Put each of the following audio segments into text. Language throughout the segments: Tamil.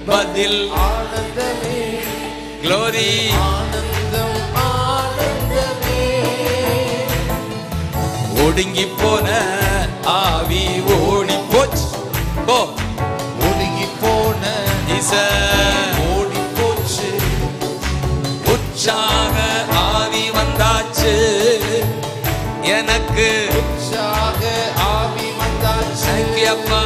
பதில் ஆனந்தமே க்ளோரி ஆனந்தம் ஆனந்தமே ஒடுங்கி போன ஆவி ஓடி போச்சு போ ஒடுங்கி போன இச ஓடி போச்சு உற்சாக ஆவி வந்தாச்சு எனக்கு உற்சாக ஆவி வந்தாச்சு அப்பா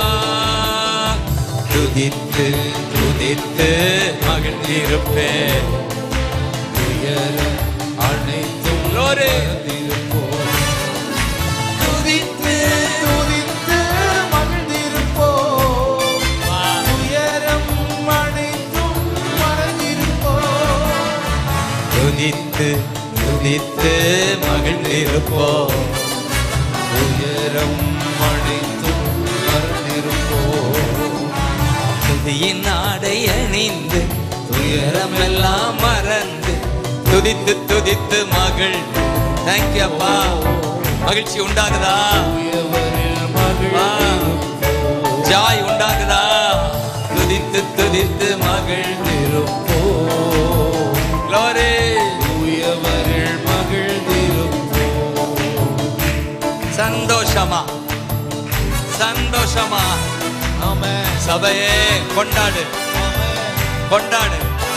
துதித்து துதித்து மகிழ்ந்திருப்பேன் துயரம் அனைத்தும் Glory. மறந்திருப்போம். துதித்து துதித்து மகிழ்ந்திருப்போம். துயரம் அனைத்தும் மறந்திருப்போம். துதித்து துதித்து மகிழ்ந்திருப்போம் துயரம் அனைத்தும் மறந்திருப்போம். துதியின் ஆடை அணிந்து துயரமெல்லாம் மறந்து துதித்து துதித்து மகிழ் தேங்க்யூ அப்பா மகிழ்ச்சி உண்டாகுதா தூயவரில் மகிழ்ந்திருப்போம். ஜாய் உண்டாகுதா துதித்து துதித்து மகிழ்ந்திருப்போம் Glory. தூயவரில் மகிழ்ந்திருப்போம். சந்தோஷமா சந்தோஷமா ஆமென். சபையே கொண்டாடு ஆமென். கொண்டாடு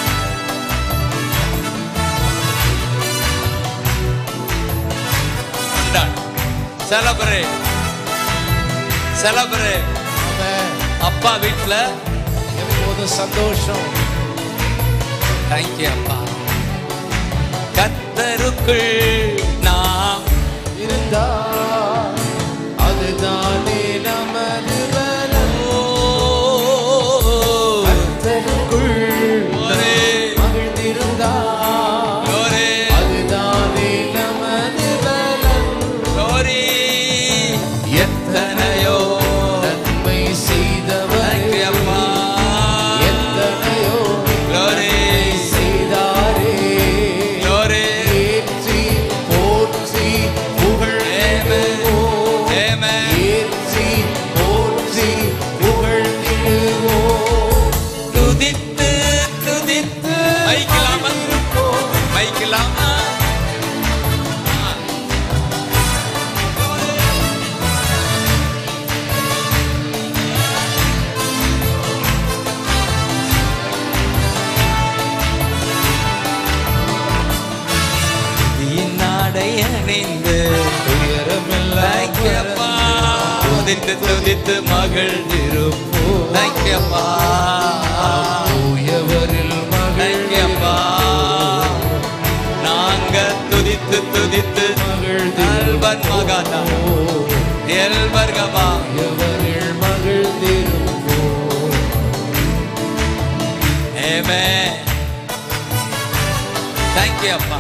கொண்டாடு செலப்ரேட் செலப்ரேட் ஆமென். அப்பா வீட்டுல எப்போதும் சந்தோஷம் தேங்க்யூ அப்பா கத்தருக்குள் நாம் இருந்தா அதுதானே நமது பலம். கர்த்தருக்குள் ஒரே மகிழ்ந்திருந்தா ஒரே அதுதானே நமது பலம். glory. எத்தனையோ நன்மை செய்தவர் தேங்க்யூ அப்பா எத்தனையோ Glory. நன்மை செய்தாரே glory. ஏற்றி போற்றி புகழ்ந்திடுவோம். Amen. ஏற்றி போற்றி புகழ்ந்திடுவோம். துதித்து துதித்து மைக்கலாமா இருப்போம். மைக்கலாமா நாடை அணிந்து துயரமெல்லாம் தேங்க்யூப்பா துதித்து துதித்து மகிழ்ந்திருப்போம் தேங்க்யூப்பா தூயவரில் தேங்க்யூப்பா நாங்க துதித்து துதித்து அல்பன் மகாதா எல்பர்கமா தூயவரில் மகிழ்ந்திருப்போம். ஏமே தேங்க்யூ அப்பா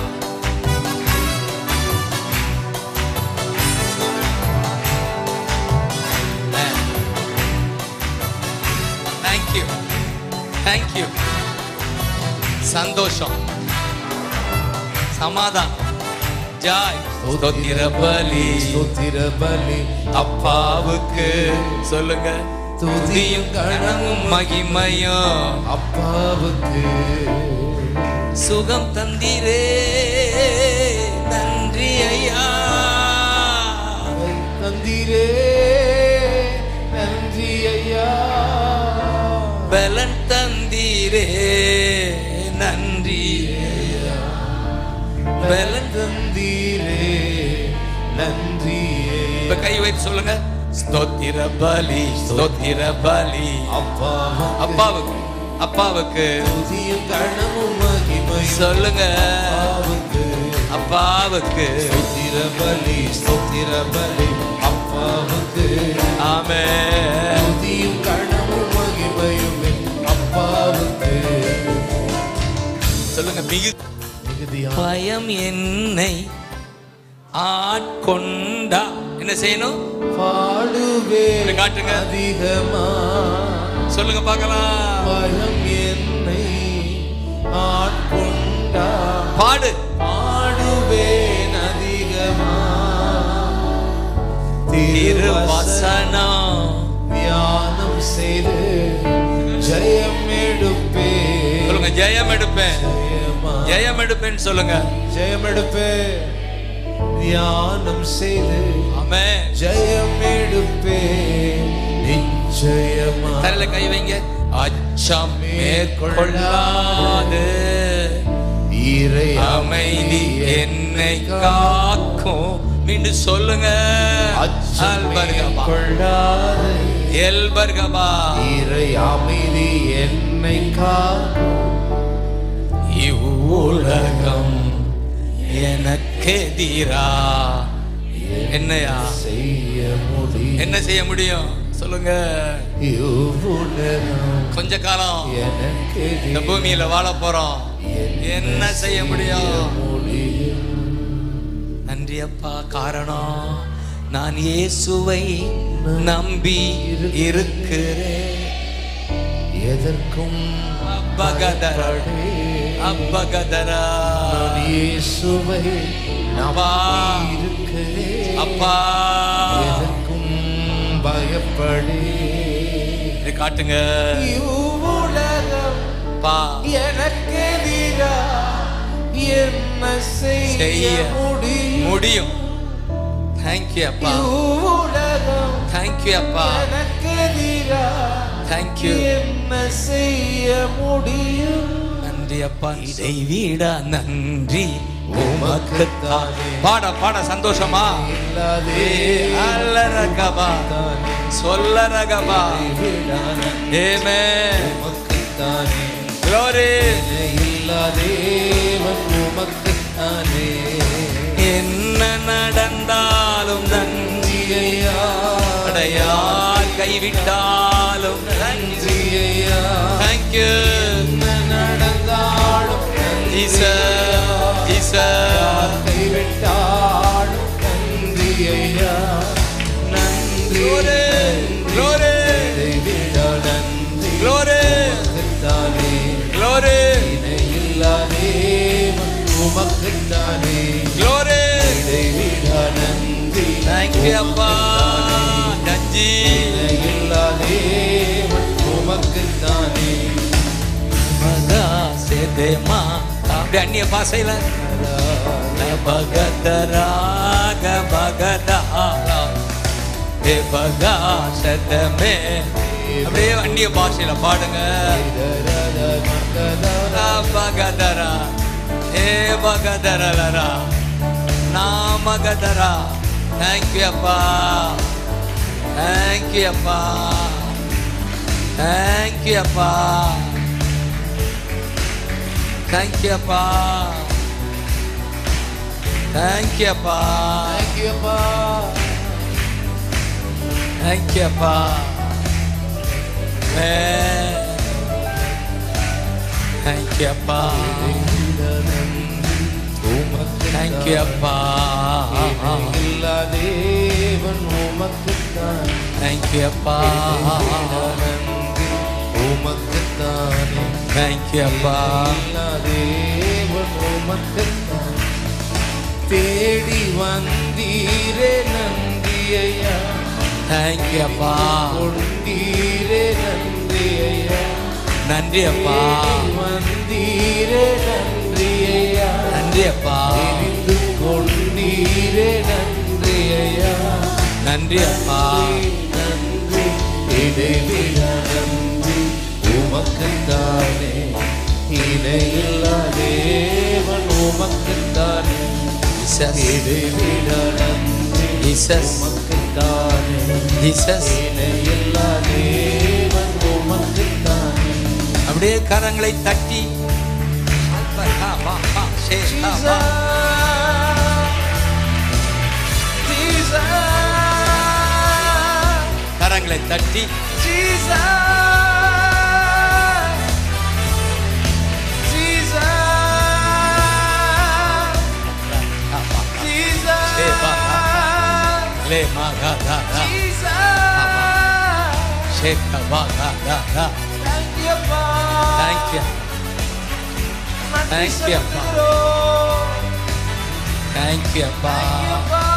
தேங்க்யூ தேங்க்யூ சந்தோஷம் சமாதானம் ஜாய் ஸ்தோத்திர பலி ஸ்தோத்திர பலி அப்பாவுக்கு சொல்லுங்க துதியும் கனமும் மகிமையும் அப்பாவுக்கு சுகம் தந்தீரே நன்றி ஐயா தந்தீரே நன்றி ஐயா பலன் தந்தீரே நன்றி பலன் தந்தீரே நன்றி இப்ப கை வைத்து சொல்லுங்க ஸ்தோத்திர பலி ஸ்தோத்திர பலி அப்பா அப்பாவுக்கு அப்பாவுக்கு துதியும் கணமும் மகிமையும் சொல்லுங்க அப்பாவுக்கு அப்பாவுக்கு ஸ்தோத்திர பலி ஸ்தோத்திர பலி அப்பாவுக்கு ஆமே துதியும் கணமும் மகிமையும் அப்பாவுக்கு சொல்லுங்க மிகு மிகுதியா பயம் என்னை ஆட்கொண்டா என்ன செய்யணும் பாடுவே இப்படி காட்டுங்க. அதிகமா சொல்லுங்க பார்க்கலாம் பயம் என்னை ஆட்கொண்டா பாடு பாடுவேன் அதிகமா திருவசனம் திருவசனம் தியானம் செய்து ஜெயம் எடுப்பே சொல்லுங்க ஜெயம் எடுப்பேன் ஜெயமா ஜெயம் எடுப்பேன்னு சொல்லுங்க ஜெயம் எடுப்பே தியானம் செய்து ஆமே ஜெயம் எடுப்பே நிச்சயமா தலையில கை வைங்க அச்சம் மேற்கொள்ளாது இறை அமைதி என்னை காக்கும் மீண்டும் சொல்லுங்க அச்சம் அல்பர்கபா கொள்ளாது எல்பர்கபா இறை அமைதி என்னை காக்கும் இவ்வுலகம் எனக்கெதிரா என்னையா செய்ய முடியும் என்ன செய்ய முடியும் சொல்லுங்க இவ்வுலகம் கொஞ்ச காலம் எனக்கு இந்த பூமியில வாழ போறோம் என்ன செய்ய முடியும் முடியும் நன்றி அப்பா காரணம் நான் இயேசுவை நம்பி இருக்கிறேன் எதற்கும் அப்பகதரா அப்பகதரா நான் இயேசுவை அப்பா. நம்பி இருக்கிறேன் அப்பா எதற்கும் பயப்படே இது காட்டுங்க இவ்வுலகம் பா எனக்கு எதிரா என்ன செய்ய செய்ய முடியும் முடியும் தேங்க்யூ அப்பா இவ்வுலகம் தேங்க்யூ அப்பா எனக்கு எதிரா தேங்க்யூ என்ன செய்ய முடியும் நன்றி அப்பா இதை விட நன்றி உமக்குத்தானே பாட பாட சந்தோஷமா இல்லாதே அல்லரகபா தானே சொல்லரகபா ஏமே உமக்குத்தானே glory இல்லாதேவன் உமக்குத்தானே என்ன நடந்தாலும் நன்றி ஐயா அடையார் கைவிட்டாலும் நன்றி ஐயா தேங்க்யூ என்ன நடந்தாலும் ஜீசஸ் ஜீசஸ் கைவிட்டாலும் நன்றி ஐயா நன்றி glory glory இதைவிட நன்றி glory தானே glory இணையில்லாதேவன் உமக்குத்தானே glory இதைவிட நன்றி தேங்க்யூ அப்பா நன்றி இணையில்லாதேவன் உமக்குத்தானே மகா செதேமா அப்படி அந்நிய பாசையில பகதராக பகதா ஏ பகா சதமே அப்படியே அந்நிய பாஷையில பாடுங்க ரா பகதரா ஏ பகதரலரா நாமகதரா தேங்க்யூ அப்பா தேங்க்யூ அப்பா தேங்க்யூ அப்பா தேங்க்யூ அப்பா தேங்க்யூ அப்பா தேங்க்யூ அப்பா தேங்க்யூ அப்பா தேங்க்யூ அப்பா தேவன் உமக்குத்தான் தேங்க்யூ அப்பா உமக்குத்தானே தேங்க்யூ அப்பா தேவன் உமக்குத்தான் தேடி வந்தீரே நன்றி ஐயா தேங்க்யூ அப்பா கொண்டீரே நன்றி ஐயா நன்றி அப்பா வந்தீரே நன்றி ஐயா நன்றி அப்பா தெரிந்து கொண்டீரே நன்றி ஐயா நன்றி அப்பா நன்றி இடைவிட நன்றி உமக்குத்தானே இணையில்லா தேவன் உமக்குத்தானே ஜீசஸ் இடைவிட நன்றி ஜீசஸ் உமக்குத்தானே ஜீசஸ் இணையில்லா தேவன் உமக்குத்தானே அப்படியே கரங்களை தட்டி கரங்களை தட்டி லே மகதா ஷேக மகதா Thank you. Thank you, அப்பா. Thank you, அப்பா.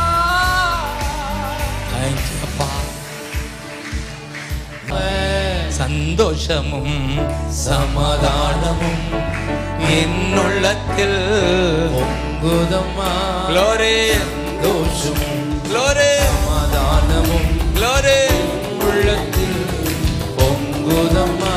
Thank you, அப்பா. சந்தோஷமும் சமாதானமும் என்னுள்ளத்தில் பொங்குதம்மா க்ளோரி தோஷம் க்ளோரி சமாதானமும் க்ளோரி உள்ளத்தில் பொங்குதம்மா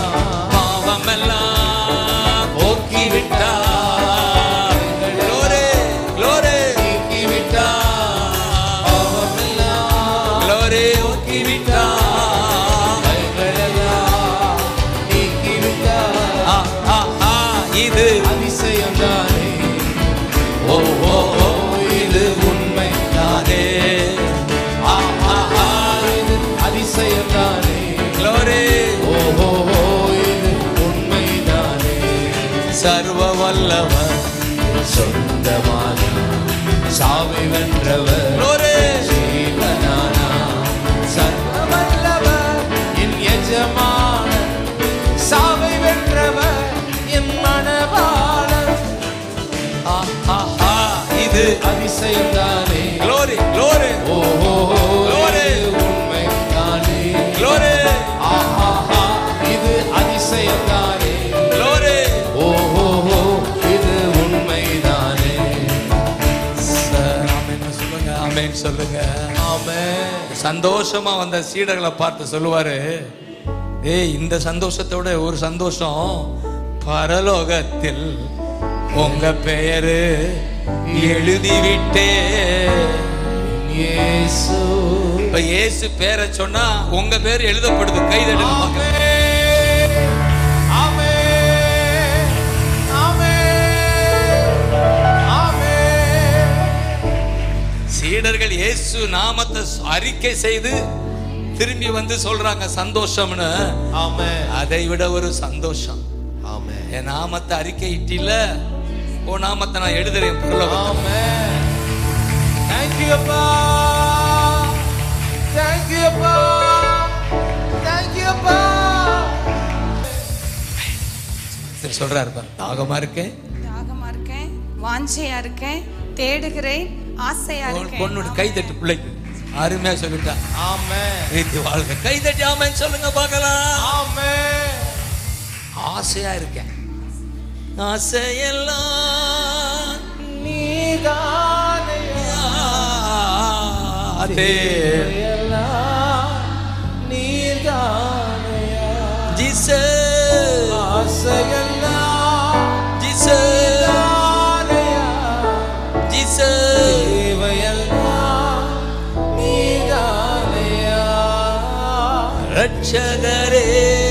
பாவமெல்லாம் போக்கிவிட்டார் க்ளோரி க்ளோரி நீக்கிவிட்டார் பாவமெல்லாம் க்ளோரி போக்கிவிட்டார் கைகளெல்லாம் நீக்கிவிட்டார் ஆ, ஆ, ஆ, இது அதிசயம்தானே ஓ ஓ ஓ இது உண்மைதானே ஆ, ஆ, ஆ, இது அதிசயம்தானே க்ளோரி ஓஹோ இது உண்மைதானே சர்வ வல்லவர் சொந்தமான சாவை வென்றவர் க்ளோரி ஜீவனானா சர்வவல்லவர் என் எஜமான சாவை வென்றவர் என் மனவாளர் ஆ, ஆ, ஆ, இது அதிசயம்தானே க்ளோரி க்ளோரி ஓஹோ Glory. இது உண்மைதானே க்ளோரி ஆஹாஹா இது அதிசயம்தானே க்ளோரி ஓஹோ இது உண்மைதானே ஆமென் சொல்லுங்க ஆமென் சொல்லுங்க ஆமென் சந்தோஷமா வந்த சீடர்களை பார்த்து சொல்லுவாரு ஏய் இந்த சந்தோஷத்தோட ஒரு சந்தோஷம் பரலோகத்தில் உங்க பெயரு எழுதிவிட்டே இயேசு இப்ப இயேசு பேரை சொன்னா உங்க பேர் எழுதப்படுது கைதெடுங்க பார்க்கலாம். ஆமென் ஆமென் ஆமென் சீடர்கள் இயேசு நாமத்தை அறிக்கை செய்து திரும்பி வந்து சொல்றாங்க சந்தோஷம்னு ஆமென் அதை விட ஒரு சந்தோஷம் ஆமென் என் நாமத்தை அறிக்கை இட்டில உன் நாமத்தை நான் எழுதுறேன் பரலோகத்துல. ஆமென் Thank you அப்பா Thank you அப்பா Thank you அப்பா சரி, சொல்றாரு பாரு தாகமா இருக்கேன் தாகமா இருக்கேன் வாஞ்சையா இருக்கேன் தேடுகிறேன் ஆசையா உன் இருக்கேன் பொண்ணோட கை தட்டு பிள்ளைக்கு அருமையா சொல்லிட்டா ஆமென் ரீதி வாழ்க கை தட்டி ஆமென் சொல்லுங்க பார்க்கலாம் ஆமென் ஆசையா இருக்கேன் ஆசையெல்லாம் நீதானையா அதே எல்லாம் நீதானையா ஜீசஸ் ஆசையெல்லாம் ஜீசஸ் நீதானையா ஜீசஸ் தேவையெல்லாம் நீதானையா ரட்சகரே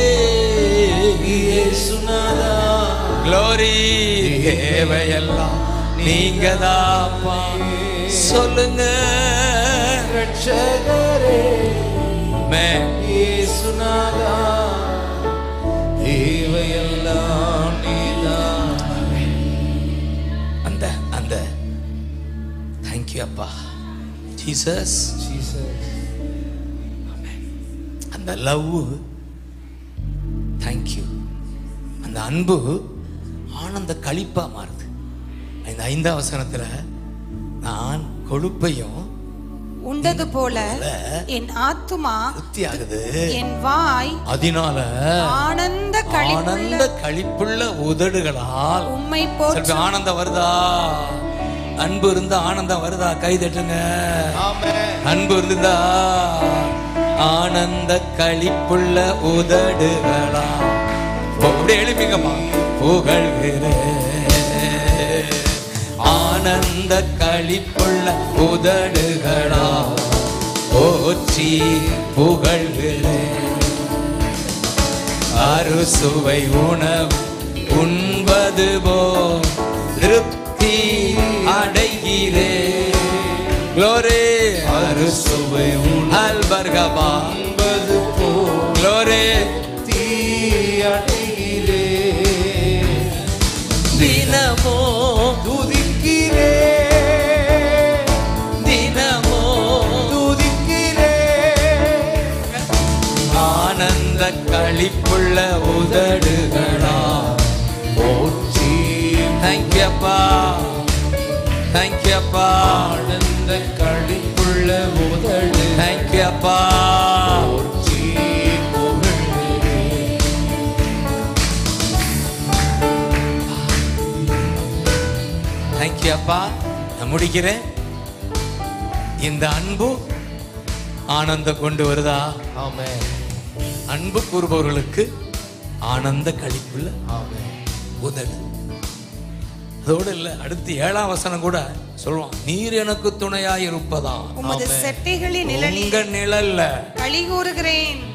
இயேசுநாதா க்ளோரி தேவையெல்லாம் நீங்க தாப்பா சொல்லுங்க ரட்சகரே மே இயேசுநாதா தேவையெல்லாம் நீதான் அந்த அந்த தேங்க்யூ அப்பா ஜீசஸ் ஜீசஸ் அந்த லவ் தேங்க்யூ அந்த அன்பு ஆனந்த களிப்பா மாறுது இந்த ஐந்தாம் வசனத்துல நான் கொழுப்பையும் உண்டது போல என் ஆத்துமா திருப்தி ஆகுது என் வாய் அதனால ஆனந்த களிப்புள்ள ஆனந்த களிப்புள்ள உதடுகளால் உம்மை சில போற்று பேர் ஆனந்தம் வருதா அன்பு இருந்தா ஆனந்தம் வருதா கை தட்டுங்க ஆமென் அன்பு இருந்தா ஆனந்த களிப்புள்ள உதடுகளா இப்போ அப்படியே எழுப்பிங்கம்மா புகழ்கிறேன் ஆனந்த களிப்புள்ள உதடுகளா போற்றி புகழ்கிறேன் அறுசுவை உணவு உண்பது போ திருப்தி அடைகிறே க்ளோரே அறுசுவை அல்பர்கபா என்பது போல் க்ளோரே தீயடைகிறே தினமோ துதிக்கிறே தினமோ துதிக்கிறே ஆனந்த களிப்புள்ள உதடுகளா போற்றி தேங்க்யூப்பா தேங்க்யூப்பா ஆனந்த களிப்புள்ள உதடு தேங்க்யூப்பா போற்றி புகழ் ஓகே அப்பா நான் முடிக்கிறேன் இந்த அன்பு ஆனந்தம் கொண்டு வருதா ஆமென் அன்பு கூறுபவர்களுக்கு ஆனந்த கழிப்புள்ள ஆமென் உதடு அதோடு இல்ல அடுத்து ஏழாம் வசனம் கூட சொல்லுவான் நீர் எனக்கு துணையாய் இருப்பதா உமது செட்டைகளின் நிழலில் உங்க நிழல்ல களி கூறுகிறேன்